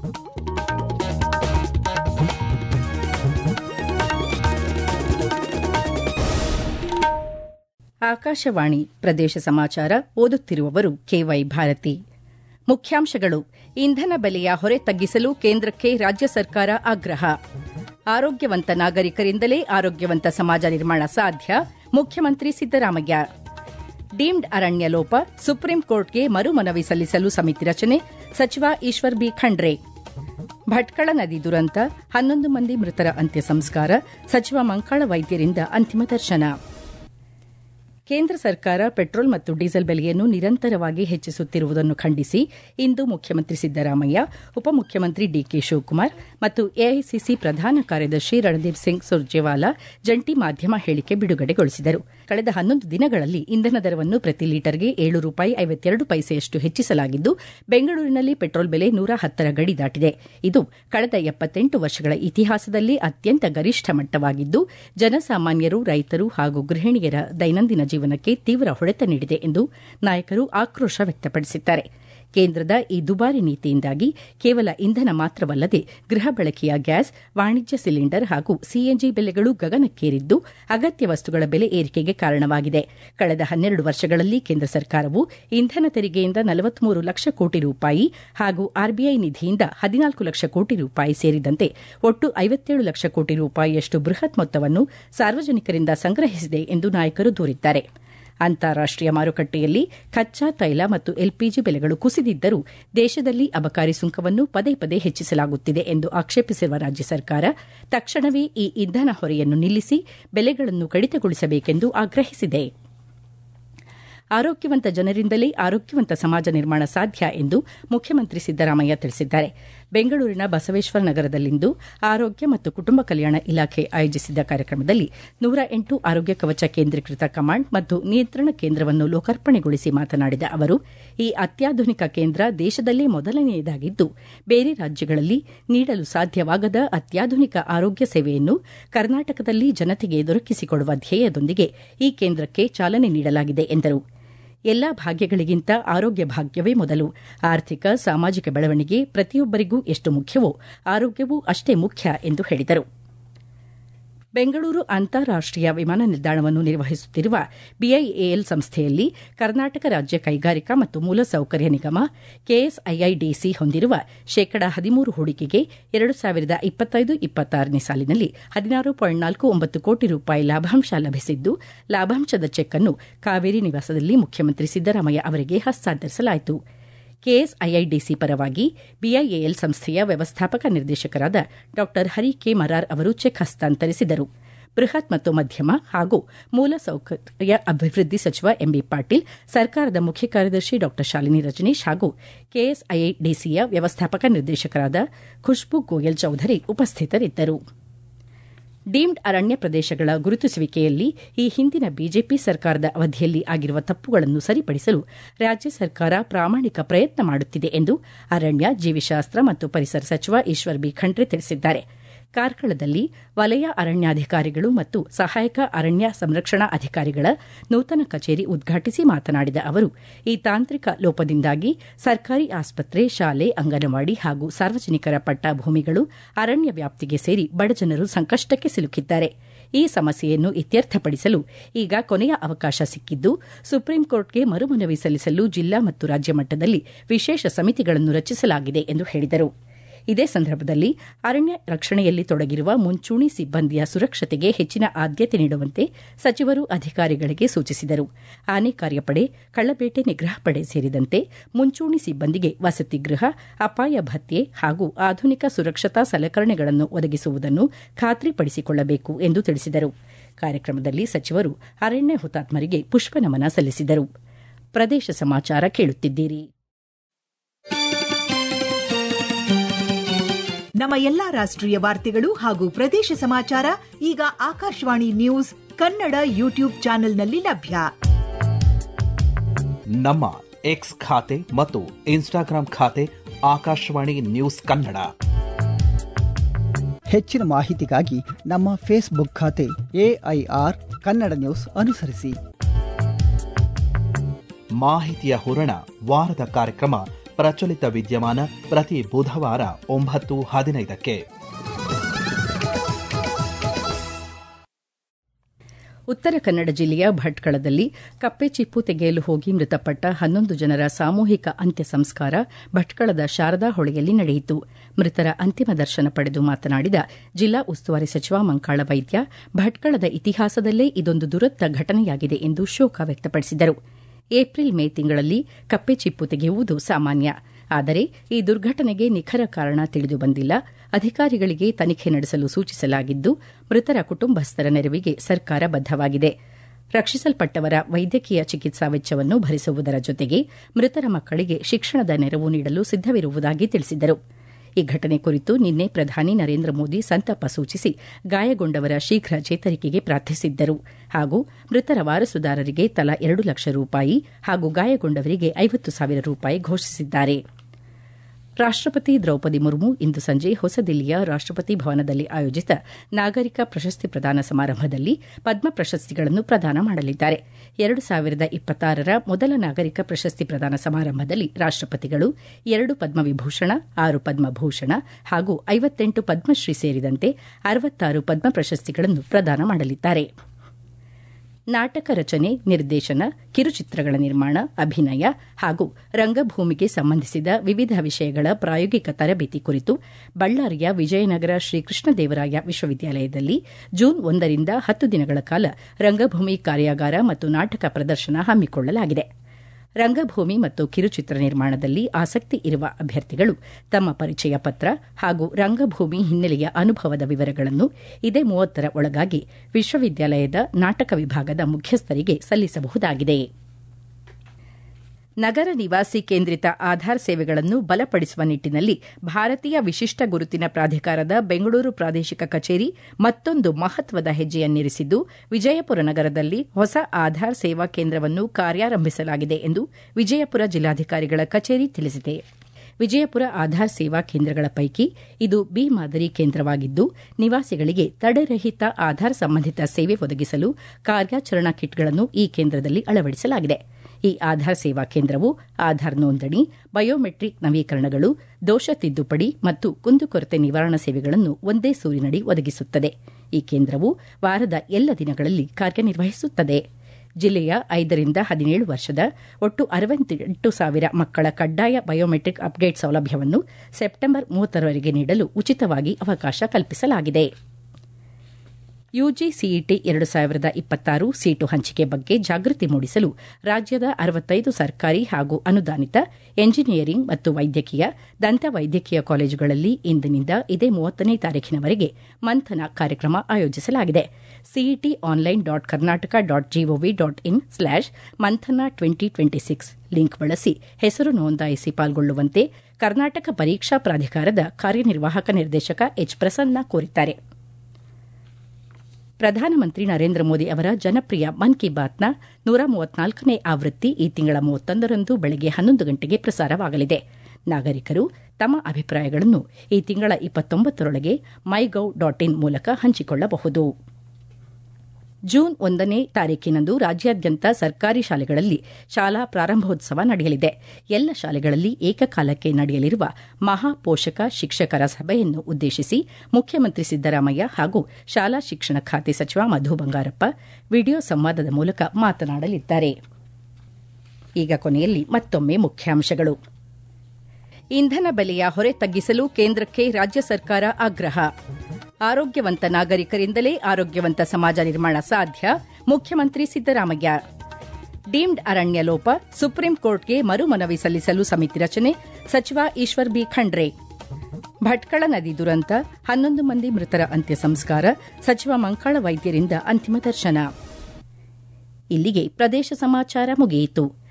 ಆಕಾಶವಾಣಿ ಪ್ರದೇಶ ಸಮಾಚಾರ ಓದುತ್ತಿರುವವರು ಕೆವೈ ಭಾರತಿ ಮುಖ್ಯಾಂಶಗಳು ಇಂಧನ ಬೆಲೆಯ ಹೊರೆ ತಗ್ಗಿಸಲು ಕೇಂದ್ರಕ್ಕೆ ರಾಜ್ಯ ಸರ್ಕಾರ ಆಗ್ರಹ ಆರೋಗ್ಯವಂತ ನಾಗರಿಕರಿಂದಲೇ ಆರೋಗ್ಯವಂತ ಸಮಾಜ ನಿರ್ಮಾಣ ಸಾಧ್ಯ ಮುಖ್ಯಮಂತ್ರಿ ಸಿದ್ದರಾಮಯ್ಯ ಡೀಮ್ಡ್ ಅರಣ್ಯ ಲೋಪ ಸುಪ್ರೀಂ ಕೋರ್ಟ್ಗೆ ಮರು ಮನವಿ ಸಲ್ಲಿಸಲು ಸಮಿತಿ ರಚನೆ ಸಚಿವ ಈಶ್ವರ್ ಬಿ ಖಂಡ್ರೆ ಭಟ್ಕಳ ನದಿ ದುರಂತ ಹನ್ನೊಂದು ಮಂದಿ ಮೃತರ ಅಂತ್ಯ ಸಂಸ್ಕಾರ ಸಚಿವ ಮಂಕಾಳ ವೈದ್ಯರಿಂದ ಅಂತಿಮ ದರ್ಶನ ಕೇಂದ್ರ ಸರ್ಕಾರ ಪೆಟ್ರೋಲ್ ಮತ್ತು ಡೀಸೆಲ್ ಬೆಲೆಯನ್ನು ನಿರಂತರವಾಗಿ ಹೆಚ್ಚಿಸುತ್ತಿರುವುದನ್ನು ಖಂಡಿಸಿ ಇಂದು ಮುಖ್ಯಮಂತ್ರಿ ಸಿದ್ದರಾಮಯ್ಯ ಉಪಮುಖ್ಯಮಂತ್ರಿ ಡಿಕೆ ಶಿವಕುಮಾರ್ ಮತ್ತು ಎಐಸಿಸಿ ಪ್ರಧಾನ ಕಾರ್ಯದರ್ಶಿ ರಣದೀಪ್ ಸಿಂಗ್ ಸುರ್ಜೇವಾಲಾ ಜಂಟಿ ಮಾಧ್ಯಮ ಹೇಳಿಕೆ ಬಿಡುಗಡೆಗೊಳಿಸಿದರು ಕಳೆದ ಹನ್ನೊಂದು ದಿನಗಳಲ್ಲಿ ಇಂಧನ ದರವನ್ನು ಪ್ರತಿ ಲೀಟರ್ಗೆ ಏಳು ರೂಪಾಯಿ ಐವತ್ತೆರಡು ಪೈಸೆಯಷ್ಟು ಹೆಚ್ಚಿಸಲಾಗಿದ್ದು ಬೆಂಗಳೂರಿನಲ್ಲಿ ಪೆಟ್ರೋಲ್ ಬೆಲೆ ನೂರ ಹತ್ತರ ಗಡಿ ದಾಟಿದೆ ಇದು ಕಳೆದ ಎಪ್ಪತ್ತೆಂಟು ವರ್ಷಗಳ ಇತಿಹಾಸದಲ್ಲಿ ಅತ್ಯಂತ ಗರಿಷ್ಠ ಮಟ್ಟವಾಗಿದ್ದು ಜನಸಾಮಾನ್ಯರು ರೈತರು ಹಾಗೂ ಗೃಹಿಣಿಯರ ದೈನಂದಿನ ಜೀವನಕ್ಕೆ ತೀವ್ರ ಹೊಡೆತ ನೀಡಿದೆ ಎಂದು ನಾಯಕರು ಆಕ್ರೋಶ ವ್ಯಕ್ತಪಡಿಸಿದ್ದಾರೆ ಕೇಂದ್ರದ ಈ ದುಬಾರಿ ನೀತಿಯಿಂದಾಗಿ ಕೇವಲ ಇಂಧನ ಮಾತ್ರವಲ್ಲದೆ ಗೃಹ ಬಳಕೆಯ ಗ್ಯಾಸ್ ವಾಣಿಜ್ಯ ಸಿಲಿಂಡರ್ ಹಾಗೂ ಸಿಎನ್ಜಿ ಬೆಲೆಗಳು ಗಗನಕ್ಕೇರಿದ್ದು ಅಗತ್ಯ ವಸ್ತುಗಳ ಬೆಲೆ ಏರಿಕೆಗೆ ಕಾರಣವಾಗಿದೆ ಕಳೆದ ಹನ್ನೆರಡು ವರ್ಷಗಳಲ್ಲಿ ಕೇಂದ್ರ ಸರ್ಕಾರವು ಇಂಧನ ತೆರಿಗೆಯಿಂದ ನಲವತ್ಮೂರು ಲಕ್ಷ ಕೋಟಿ ರೂಪಾಯಿ ಹಾಗೂ ಆರ್ಬಿಐ ನಿಧಿಯಿಂದ ಹದಿನಾಲ್ಕು ಲಕ್ಷ ಕೋಟಿ ರೂಪಾಯಿ ಸೇರಿದಂತೆ ಒಟ್ಟು ಐವತ್ತೇಳು ಲಕ್ಷ ಕೋಟಿ ರೂಪಾಯಿಯಷ್ಟು ಬೃಹತ್ ಮೊತ್ತವನ್ನು ಸಾರ್ವಜನಿಕರಿಂದ ಸಂಗ್ರಹಿಸಿದೆ ಎಂದು ನಾಯಕರು ದೂರಿದ್ದಾರೆ ಅಂತಾರಾಷ್ಟೀಯ ಮಾರುಕಟ್ಟೆಯಲ್ಲಿ ಕಚ್ಚಾ ತೈಲ ಮತ್ತು ಎಲ್ಪಿಜಿ ಬೆಲೆಗಳು ಕುಸಿದಿದ್ದರೂ ದೇಶದಲ್ಲಿ ಅಬಕಾರಿ ಸುಂಕವನ್ನು ಪದೇ ಪದೇ ಹೆಚ್ಚಿಸಲಾಗುತ್ತಿದೆ ಎಂದು ಆಕ್ಷೇಪಿಸಿರುವ ರಾಜ್ಯ ಸರ್ಕಾರ ತಕ್ಷಣವೇ ಈ ಇಂಧನ ಹೊರೆಯನ್ನು ನಿಲ್ಲಿಸಿ ಬೆಲೆಗಳನ್ನು ಕಡಿತಗೊಳಿಸಬೇಕೆಂದು ಆಗ್ರಹಿಸಿದೆ ಆರೋಗ್ಯವಂತ ಜನರಿಂದಲೇ ಆರೋಗ್ಯವಂತ ಸಮಾಜ ನಿರ್ಮಾಣ ಸಾಧ್ಯ ಎಂದು ಮುಖ್ಯಮಂತ್ರಿ ಸಿದ್ದರಾಮಯ್ಯ ತಿಳಿಸಿದ್ದಾರೆ ಬೆಂಗಳೂರಿನ ಬಸವೇಶ್ವರ ನಗರದಲ್ಲಿಂದು ಆರೋಗ್ಯ ಮತ್ತು ಕುಟುಂಬ ಕಲ್ಯಾಣ ಇಲಾಖೆ ಆಯೋಜಿಸಿದ್ದ ಕಾರ್ಯಕ್ರಮದಲ್ಲಿ ನೂರ ಎಂಟು ಆರೋಗ್ಯ ಕವಚ ಕೇಂದ್ರೀಕೃತ ಕಮಾಂಡ್ ಮತ್ತು ನಿಯಂತ್ರಣ ಕೇಂದ್ರವನ್ನು ಲೋಕಾರ್ಪಣೆಗೊಳಿಸಿ ಮಾತನಾಡಿದ ಅವರು ಈ ಅತ್ಯಾಧುನಿಕ ಕೇಂದ್ರ ದೇಶದಲ್ಲೇ ಮೊದಲನೆಯದಾಗಿದ್ದು ಬೇರೆ ರಾಜ್ಯಗಳಲ್ಲಿ ನೀಡಲು ಸಾಧ್ಯವಾಗದ ಅತ್ಯಾಧುನಿಕ ಆರೋಗ್ಯ ಸೇವೆಯನ್ನು ಕರ್ನಾಟಕದಲ್ಲಿ ಜನತೆಗೆ ದೊರಕಿಸಿಕೊಡುವ ಧ್ಯೇಯದೊಂದಿಗೆ ಈ ಕೇಂದ್ರಕ್ಕೆ ಚಾಲನೆ ನೀಡಲಾಗಿದೆ ಎಂದರು ಎಲ್ಲಾ ಭಾಗ್ಯಗಳಿಗಿಂತ ಆರೋಗ್ಯ ಭಾಗ್ಯವೇ ಮೊದಲು ಆರ್ಥಿಕ ಸಾಮಾಜಿಕ ಬೆಳವಣಿಗೆ ಪ್ರತಿಯೊಬ್ಬರಿಗೂ ಎಷ್ಟು ಮುಖ್ಯವೋ ಆರೋಗ್ಯವೂ ಅಷ್ಟೇ ಮುಖ್ಯ ಎಂದು ಹೇಳಿದರು ಬೆಂಗಳೂರು ಅಂತಾರಾಷ್ಟೀಯ ವಿಮಾನ ನಿಲ್ದಾಣವನ್ನು ನಿರ್ವಹಿಸುತ್ತಿರುವ ಬಿಐಎಎಲ್ ಸಂಸ್ಥೆಯಲ್ಲಿ ಕರ್ನಾಟಕ ರಾಜ್ಯ ಕೈಗಾರಿಕಾ ಮತ್ತು ಮೂಲಸೌಕರ್ಯ ನಿಗಮ ಕೆಎಸ್ಐಐಡಿಸಿ ಹೊಂದಿರುವ ಶೇಕಡಾ ಹದಿಮೂರು ಹೂಡಿಕೆಗೆ ಎರಡು ಸಾವಿರದ ಇಪ್ಪತ್ತೈದು ಇಪ್ಪತ್ತಾರನೇ ಸಾಲಿನಲ್ಲಿ ಹದಿನಾರು ಪಾಯಿಂಟ್ ನಾಲ್ಕು ಒಂಬತ್ತು ಕೋಟಿ ರೂಪಾಯಿ ಲಾಭಾಂಶ ಲಭಿಸಿದ್ದು ಲಾಭಾಂಶದ ಚೆಕ್ ಅನ್ನು ಕಾವೇರಿ ನಿವಾಸದಲ್ಲಿ ಮುಖ್ಯಮಂತ್ರಿ ಸಿದ್ದರಾಮಯ್ಯ ಅವರಿಗೆ ಹಸ್ತಾಂತರಿಸಲಾಯಿತು ಕೆಎಸ್ಐಐಡಿಸಿ ಪರವಾಗಿ ಬಿಐಎಎಲ್ ಸಂಸ್ಥೆಯ ವ್ಯವಸ್ಥಾಪಕ ನಿರ್ದೇಶಕರಾದ ಡಾ ಹರಿ ಕೆ ಮರಾರ್ ಅವರು ಚೆಕ್ ಹಸ್ತಾಂತರಿಸಿದರು ಬೃಹತ್ ಮತ್ತು ಮಧ್ಯಮ ಹಾಗೂ ಮೂಲಸೌಕರ್ಯ ಅಭಿವೃದ್ಧಿ ಸಚಿವ ಎಂಬಿ ಪಾಟೀಲ್ ಸರ್ಕಾರದ ಮುಖ್ಯ ಕಾರ್ಯದರ್ಶಿ ಡಾ ಶಾಲಿನಿ ರಜನೀಶ್ ಹಾಗೂ ಕೆಎಸ್ಐಐಡಿಸಿಯ ವ್ಯವಸ್ಥಾಪಕ ನಿರ್ದೇಶಕರಾದ ಖುಷ್ಬು ಗೋಯಲ್ ಚೌಧರಿ ಉಪಸ್ಥಿತರಿದ್ದರು ಡೀಮ್ಡ್ ಅರಣ್ಯ ಪ್ರದೇಶಗಳ ಗುರುತಿಸುವಿಕೆಯಲ್ಲಿ ಈ ಹಿಂದಿನ ಬಿಜೆಪಿ ಸರ್ಕಾರದ ಅವಧಿಯಲ್ಲಿ ಆಗಿರುವ ತಪ್ಪುಗಳನ್ನು ಸರಿಪಡಿಸಲು ರಾಜ್ಯ ಸರ್ಕಾರ ಪ್ರಾಮಾಣಿಕ ಪ್ರಯತ್ನ ಮಾಡುತ್ತಿದೆ ಎಂದು ಅರಣ್ಯ ಜೀವಿಶಾಸ್ತ್ರ ಮತ್ತು ಪರಿಸರ ಸಚಿವ ಈಶ್ವರ್ ಬಿ ಖಂಡ್ರೆ ತಿಳಿಸಿದ್ದಾರೆ ಕಾರ್ಕಳದಲ್ಲಿ ವಲಯ ಅರಣ್ಯಾಧಿಕಾರಿಗಳು ಮತ್ತು ಸಹಾಯಕ ಅರಣ್ಯ ಸಂರಕ್ಷಣಾ ಅಧಿಕಾರಿಗಳ ನೂತನ ಕಚೇರಿ ಉದ್ಘಾಟಿಸಿ ಮಾತನಾಡಿದ ಅವರು ಈ ತಾಂತ್ರಿಕ ಲೋಪದಿಂದಾಗಿ ಸರ್ಕಾರಿ ಆಸ್ಪತ್ರೆ ಶಾಲೆ ಅಂಗನವಾಡಿ ಹಾಗೂ ಸಾರ್ವಜನಿಕರ ಪಟ್ಟ ಭೂಮಿಗಳು ಅರಣ್ಯ ವ್ಯಾಪ್ತಿಗೆ ಸೇರಿ ಬಡಜನರು ಸಂಕಷ್ಟಕ್ಕೆ ಸಿಲುಕಿದ್ದಾರೆ ಈ ಸಮಸ್ಯೆಯನ್ನು ಇತ್ಯರ್ಥಪಡಿಸಲು ಈಗ ಕೊನೆಯ ಅವಕಾಶ ಸಿಕ್ಕಿದ್ದು ಸುಪ್ರೀಂ ಕೋರ್ಟ್ಗೆ ಮರುಮನವಿ ಸಲ್ಲಿಸಲು ಜಿಲ್ಲಾ ಮತ್ತು ರಾಜ್ಯ ಮಟ್ಟದಲ್ಲಿ ವಿಶೇಷ ಸಮಿತಿಗಳನ್ನು ರಚಿಸಲಾಗಿದೆ ಎಂದು ಹೇಳಿದರು ಇದೇ ಸಂದರ್ಭದಲ್ಲಿ ಅರಣ್ಯ ರಕ್ಷಣೆಯಲ್ಲಿ ತೊಡಗಿರುವ ಮುಂಚೂಣಿ ಸಿಬ್ಬಂದಿಯ ಸುರಕ್ಷತೆಗೆ ಹೆಚ್ಚಿನ ಆದ್ಯತೆ ನೀಡುವಂತೆ ಸಚಿವರು ಅಧಿಕಾರಿಗಳಿಗೆ ಸೂಚಿಸಿದರು ಆನೆ ಕಾರ್ಯಪಡೆ ಕಳ್ಳಬೇಟೆ ನಿಗ್ರಹ ಪಡೆ ಸೇರಿದಂತೆ ಮುಂಚೂಣಿ ಸಿಬ್ಬಂದಿಗೆ ವಸತಿ ಗೃಹ ಅಪಾಯ ಭತ್ಯೆ ಹಾಗೂ ಆಧುನಿಕ ಸುರಕ್ಷತಾ ಸಲಕರಣೆಗಳನ್ನು ಒದಗಿಸುವುದನ್ನು ಖಾತ್ರಿಪಡಿಸಿಕೊಳ್ಳಬೇಕು ಎಂದು ತಿಳಿಸಿದರು ಕಾರ್ಯಕ್ರಮದಲ್ಲಿ ಸಚಿವರು ಅರಣ್ಯ ಹುತಾತ್ಮರಿಗೆ ಪುಷ್ಪನಮನ ಸಲ್ಲಿಸಿದರು ಪ್ರದೇಶ ಸಮಾಚಾರ ಕೇಳುತ್ತಿದ್ದೀರಿ ನಮ್ಮ ಎಲ್ಲಾ ರಾಷ್ಟ್ರೀಯ ವಾರ್ತೆಗಳು ಹಾಗೂ ಪ್ರದೇಶ ಸಮಾಚಾರ ಈಗ ಆಕಾಶವಾಣಿ ನ್ಯೂಸ್ ಕನ್ನಡ ಯೂಟ್ಯೂಬ್ ಚಾನೆಲ್ನಲ್ಲಿ ಲಭ್ಯ ನಮ್ಮ ಎಕ್ಸ್ ಖಾತೆ ಮತ್ತು ಇನ್ಸ್ಟಾಗ್ರಾಂ ಖಾತೆ ಆಕಾಶವಾಣಿ ನ್ಯೂಸ್ ಕನ್ನಡ ಹೆಚ್ಚಿನ ಮಾಹಿತಿಗಾಗಿ ನಮ್ಮ ಫೇಸ್ಬುಕ್ ಖಾತೆ ಎಐಆರ್ ಕನ್ನಡ ನ್ಯೂಸ್ ಅನುಸರಿಸಿ ಮಾಹಿತಿಯ ಹೊರಣ ವಾರದ ಕಾರ್ಯಕ್ರಮ ಪ್ರಚಲಿತ ವಿದ್ಯಮಾನ ಪ್ರತಿ ಬುಧವಾರ ಒಂಬತ್ತು ಹದಿನೈದಕ್ಕೆ ಉತ್ತರ ಕನ್ನಡ ಜಿಲ್ಲೆಯ ಭಟ್ಕಳದಲ್ಲಿ ಕಪ್ಪೆ ಚಿಪ್ಪು ತೆಗೆಯಲು ಹೋಗಿ ಮೃತಪಟ್ಟ ಹನ್ನೊಂದು ಜನರ ಸಾಮೂಹಿಕ ಅಂತ್ಯ ಸಂಸ್ಕಾರ ಭಟ್ಕಳದ ಶಾರದಾ ಹೊಳೆಯಲ್ಲಿ ನಡೆಯಿತು ಮೃತರ ಅಂತಿಮ ದರ್ಶನ ಪಡೆದು ಮಾತನಾಡಿದ ಜಿಲ್ಲಾ ಉಸ್ತುವಾರಿ ಸಚಿವ ಮಂಕಾಳ ವೈದ್ಯ ಭಟ್ಕಳದ ಇತಿಹಾಸದಲ್ಲೇ ಇದೊಂದು ದುರಂತ ಘಟನೆಯಾಗಿದೆ ಎಂದು ಶೋಕ ವ್ಯಕ್ತಪಡಿಸಿದರು ಏಪ್ರಿಲ್ ಮೇ ತಿಂಗಳಲ್ಲಿ ಕಪ್ಪೆ ಚಿಪ್ಪು ತೆಗೆಯುವುದು ಸಾಮಾನ್ಯ ಆದರೆ ಈ ದುರ್ಘಟನೆಗೆ ನಿಖರ ಕಾರಣ ತಿಳಿದು ಬಂದಿಲ್ಲ ಅಧಿಕಾರಿಗಳಿಗೆ ತನಿಖೆ ನಡೆಸಲು ಸೂಚಿಸಲಾಗಿದ್ದು ಮೃತರ ಕುಟುಂಬಸ್ಥರ ನೆರವಿಗೆ ಸರ್ಕಾರ ಬದ್ದವಾಗಿದೆ ರಕ್ಷಿಸಲ್ಪಟ್ಟವರ ವೈದ್ಯಕೀಯ ಚಿಕಿತ್ಸಾ ವೆಚ್ಚವನ್ನು ಭರಿಸುವುದರ ಜೊತೆಗೆ ಮೃತರ ಮಕ್ಕಳಿಗೆ ಶಿಕ್ಷಣದ ನೆರವು ನೀಡಲು ಸಿದ್ದವಿರುವುದಾಗಿ ತಿಳಿಸಿದರು ಈ ಘಟನೆ ಕುರಿತು ನಿನ್ನೆ ಪ್ರಧಾನಿ ನರೇಂದ್ರ ಮೋದಿ ಸಂತಾಪ ಸೂಚಿಸಿ ಗಾಯಗೊಂಡವರ ಶೀಘ್ರ ಚೇತರಿಕೆಗೆ ಪ್ರಾರ್ಥಿಸಿದ್ದರು ಹಾಗೂ ಮೃತರ ವಾರಸುದಾರರಿಗೆ ತಲಾ ಎರಡು ಲಕ್ಷ ರೂಪಾಯಿ ಹಾಗೂ ಗಾಯಗೊಂಡವರಿಗೆ ಐವತ್ತು ಸಾವಿರ ರೂಪಾಯಿ ಘೋಷಿಸಿದ್ದಾರೆ ರಾಷ್ಟಪತಿ ದ್ರೌಪದಿ ಮುರ್ಮು ಇಂದು ಸಂಜೆ ಹೊಸದಿಲ್ಲಿಯ ರಾಷ್ಟಪತಿ ಭವನದಲ್ಲಿ ಆಯೋಜಿತ ನಾಗರಿಕ ಪ್ರಶಸ್ತಿ ಪ್ರದಾನ ಸಮಾರಂಭದಲ್ಲಿ ಪದ್ಮ ಪ್ರಶಸ್ತಿಗಳನ್ನು ಪ್ರದಾನ ಮಾಡಲಿದ್ದಾರೆ ಎರಡು ಸಾವಿರದ ಇಪ್ಪತ್ತಾರರ ಮೊದಲ ನಾಗರಿಕ ಪ್ರಶಸ್ತಿ ಪ್ರದಾನ ಸಮಾರಂಭದಲ್ಲಿ ರಾಷ್ಟಪತಿಗಳು ಎರಡು ಪದ್ಮವಿಭೂಷಣ ಆರು ಪದ್ಮಭೂಷಣ ಹಾಗೂ ಐವತ್ತೆಂಟು ಪದ್ಮಶ್ರೀ ಸೇರಿದಂತೆ ಅರವತ್ತಾರು ಪದ್ಮ ಪ್ರಶಸ್ತಿಗಳನ್ನು ಪ್ರದಾನ ಮಾಡಲಿದ್ದಾರೆ ನಾಟಕ ರಚನೆ ನಿರ್ದೇಶನ ಕಿರುಚಿತ್ರಗಳ ನಿರ್ಮಾಣ ಅಭಿನಯ ಹಾಗೂ ರಂಗಭೂಮಿಗೆ ಸಂಬಂಧಿಸಿದ ವಿವಿಧ ವಿಷಯಗಳ ಪ್ರಾಯೋಗಿಕ ತರಬೇತಿ ಕುರಿತು ಬಳ್ಳಾರಿಯ ವಿಜಯನಗರ ಶ್ರೀಕೃಷ್ಣದೇವರಾಯ ವಿಶ್ವವಿದ್ಯಾಲಯದಲ್ಲಿ ಜೂನ್ ಒಂದರಿಂದ ಹತ್ತು ದಿನಗಳ ಕಾಲ ರಂಗಭೂಮಿ ಕಾರ್ಯಾಗಾರ ಮತ್ತು ನಾಟಕ ಪ್ರದರ್ಶನ ಹಮ್ಮಿಕೊಳ್ಳಲಾಗಿದೆ ರಂಗಭೂಮಿ ಮತ್ತು ಕಿರುಚಿತ್ರ ನಿರ್ಮಾಣದಲ್ಲಿ ಆಸಕ್ತಿ ಇರುವ ಅಭ್ಯರ್ಥಿಗಳು ತಮ್ಮ ಪರಿಚಯ ಪತ್ರ ಹಾಗೂ ರಂಗಭೂಮಿ ಹಿನ್ನೆಲೆಯ ಅನುಭವದ ವಿವರಗಳನ್ನು ಇದೇ ಮೂವತ್ತರ ಒಳಗಾಗಿ ವಿಶ್ವವಿದ್ಯಾಲಯದ ನಾಟಕ ವಿಭಾಗದ ಮುಖ್ಯಸ್ಥರಿಗೆ ಸಲ್ಲಿಸಬಹುದಾಗಿದೆ ನಗರ ನಿವಾಸಿ ಕೇಂದ್ರಿತ ಆಧಾರ್ ಸೇವೆಗಳನ್ನು ಬಲಪಡಿಸುವ ನಿಟ್ಟಿನಲ್ಲಿ ಭಾರತೀಯ ವಿಶಿಷ್ಟ ಗುರುತಿನ ಪ್ರಾಧಿಕಾರದ ಬೆಂಗಳೂರು ಪ್ರಾದೇಶಿಕ ಕಚೇರಿ ಮತ್ತೊಂದು ಮಹತ್ವದ ಹೆಜ್ಜೆಯನ್ನಿರಿಸಿದ್ದು ವಿಜಯಪುರ ನಗರದಲ್ಲಿ ಹೊಸ ಆಧಾರ್ ಸೇವಾ ಕೇಂದ್ರವನ್ನು ಕಾರ್ಯಾರಂಭಿಸಲಾಗಿದೆ ಎಂದು ವಿಜಯಪುರ ಜಿಲ್ಲಾಧಿಕಾರಿಗಳ ಕಚೇರಿ ತಿಳಿಸಿದೆ ವಿಜಯಪುರ ಆಧಾರ್ ಸೇವಾ ಕೇಂದ್ರಗಳ ಪೈಕಿ ಇದು ಬಿ ಮಾದರಿ ಕೇಂದ್ರವಾಗಿದ್ದು ನಿವಾಸಿಗಳಿಗೆ ತಡೆರಹಿತ ಆಧಾರ್ ಸಂಬಂಧಿತ ಸೇವೆ ಒದಗಿಸಲು ಕಾರ್ಯಾಚರಣಾ ಕಿಟ್ಗಳನ್ನು ಈ ಕೇಂದ್ರದಲ್ಲಿ ಅಳವಡಿಸಲಾಗಿದೆ ಈ ಆಧಾರ್ ಸೇವಾ ಕೇಂದ್ರವು ಆಧಾರ್ ನೋಂದಣಿ ಬಯೋಮೆಟ್ರಿಕ್ ನವೀಕರಣಗಳು ದೋಷ ತಿದ್ದುಪಡಿ ಮತ್ತು ಕುಂದುಕೊರತೆ ನಿವಾರಣಾ ಸೇವೆಗಳನ್ನು ಒಂದೇ ಸೂರಿನಡಿ ಒದಗಿಸುತ್ತದೆ ಈ ಕೇಂದ್ರವು ವಾರದ ಎಲ್ಲ ದಿನಗಳಲ್ಲಿ ಕಾರ್ಯನಿರ್ವಹಿಸುತ್ತದೆ ಜಿಲ್ಲೆಯ ಐದರಿಂದ ಹದಿನೇಳು ವರ್ಷದ ಒಟ್ಟು ಅರವತ್ತೆಂಟು ಸಾವಿರ ಮಕ್ಕಳ ಕಡ್ಡಾಯ ಬಯೋಮೆಟ್ರಿಕ್ ಅಪ್ಡೇಟ್ ಸೌಲಭ್ಯವನ್ನು ಸೆಪ್ಟೆಂಬರ್ ಮೂವತ್ತರವರೆಗೆ ನೀಡಲು ಉಚಿತವಾಗಿ ಅವಕಾಶ ಕಲ್ಪಿಸಲಾಗಿದೆ ಯುಜಿಸಿಇಟಿ ಎರಡು ಸಾವಿರದ ಇಪ್ಪತ್ತಾರು ಸೀಟು ಹಂಚಿಕೆ ಬಗ್ಗೆ ಜಾಗೃತಿ ಮೂಡಿಸಲು ರಾಜ್ಯದ ಅರವತ್ತೈದು ಸರ್ಕಾರಿ ಹಾಗೂ ಅನುದಾನಿತ ಎಂಜಿನಿಯರಿಂಗ್ ಮತ್ತು ವೈದ್ಯಕೀಯ ದಂತ ವೈದ್ಯಕೀಯ ಕಾಲೇಜುಗಳಲ್ಲಿ ಇಂದಿನಿಂದ ಇದೇ ಮೂವತ್ತನೇ ತಾರೀಖಿನವರೆಗೆ ಮಂಥನ ಕಾರ್ಯಕ್ರಮ ಆಯೋಜಿಸಲಾಗಿದೆ CET online dot Karnataka dot G O V dot in slash Manthana twenty twenty six link ಬಳಸಿ ಹೆಸರು ನೋಂದಾಯಿಸಿ ಪಾಲ್ಗೊಳ್ಳುವಂತೆ ಕರ್ನಾಟಕ ಪರೀಕ್ಷಾ ಪ್ರಾಧಿಕಾರದ ಕಾರ್ಯನಿರ್ವಾಹಕ ನಿರ್ದೇಶಕ ಎಚ್ ಪ್ರಸನ್ನ ಕೋರಿದ್ದಾರೆ ಪ್ರಧಾನಮಂತ್ರಿ ನರೇಂದ್ರ ಮೋದಿ ಅವರ ಜನಪ್ರಿಯ ಮನ್ ಕಿ ಬಾತ್ನ ನೂರ ಮೂವತ್ನಾಲ್ಕನೇ ಆವೃತ್ತಿ ಈ ತಿಂಗಳ ಮೂವತ್ತೊಂದರಂದು ಬೆಳಗ್ಗೆ ಹನ್ನೊಂದು ಗಂಟೆಗೆ ಪ್ರಸಾರವಾಗಲಿದೆ ನಾಗರಿಕರು ತಮ್ಮ ಅಭಿಪ್ರಾಯಗಳನ್ನು ಈ ತಿಂಗಳ ಇಪ್ಪತ್ತೊಂಬತ್ತರೊಳಗೆ ಮೈ ಗೌ ಡಾಟ್ ಇನ್ ಮೂಲಕ ಹಂಚಿಕೊಳ್ಳಬಹುದು ಜೂನ್ ಒಂದನೇ ತಾರೀಕಿನಂದು ರಾಜ್ಯಾದ್ಯಂತ ಸರ್ಕಾರಿ ಶಾಲೆಗಳಲ್ಲಿ ಶಾಲಾ ಪ್ರಾರಂಭೋತ್ಸವ ನಡೆಯಲಿದೆ ಎಲ್ಲ ಶಾಲೆಗಳಲ್ಲಿ ಏಕಕಾಲಕ್ಕೆ ನಡೆಯಲಿರುವ ಮಹಾ ಪೋಷಕ ಶಿಕ್ಷಕರ ಸಭೆಯನ್ನು ಉದ್ದೇಶಿಸಿ ಮುಖ್ಯಮಂತ್ರಿ ಸಿದ್ದರಾಮಯ್ಯ ಹಾಗೂ ಶಾಲಾ ಶಿಕ್ಷಣ ಖಾತೆ ಸಚಿವ ಮಧು ಬಂಗಾರಪ್ಪ ವಿಡಿಯೋ ಸಂವಾದದ ಮೂಲಕ ಮಾತನಾಡಲಿದ್ದಾರೆ ಈಗ ಕೊನೆಯಲ್ಲಿ ಮತ್ತೊಮ್ಮೆ ಮುಖ್ಯಾಂಶಗಳು ಇಂಧನ ಬೆಲೆಯ ಹೊರೆ ತಗ್ಗಿಸಲು ಕೇಂದ್ರಕ್ಕೆ ರಾಜ್ಯ ಸರ್ಕಾರ ಆಗ್ರಹ ಆರೋಗ್ಯವಂತ ನಾಗರಿಕರಿಂದಲೇ ಆರೋಗ್ಯವಂತ ಸಮಾಜ ನಿರ್ಮಾಣ ಸಾಧ್ಯ ಮುಖ್ಯಮಂತ್ರಿ ಸಿದ್ದರಾಮಯ್ಯ ಡೀಮ್ಡ್ ಅರಣ್ಯ ಲೋಪ ಸುಪ್ರೀಂ ಕೋರ್ಟ್ಗೆ ಮರುಮನವಿ ಸಲ್ಲಿಸಲು ಸಮಿತಿ ರಚನೆ ಸಚಿವ ಈಶ್ವರ್ ಬಿ ಖಂಡ್ರೆ ಭಟ್ಕಳ ನದಿ ದುರಂತ ಹನ್ನೊಂದು ಮಂದಿ ಮೃತರ ಅಂತ್ಯ ಸಂಸ್ಕಾರ ಸಚಿವ ಮಂಕಾಳ ವೈದ್ಯರಿಂದ ಅಂತಿಮ ದರ್ಶನ ಇಲ್ಲಿಗೆ ಪ್ರದೇಶ ಸಮಾಚಾರ ಮುಗಿಯಿತು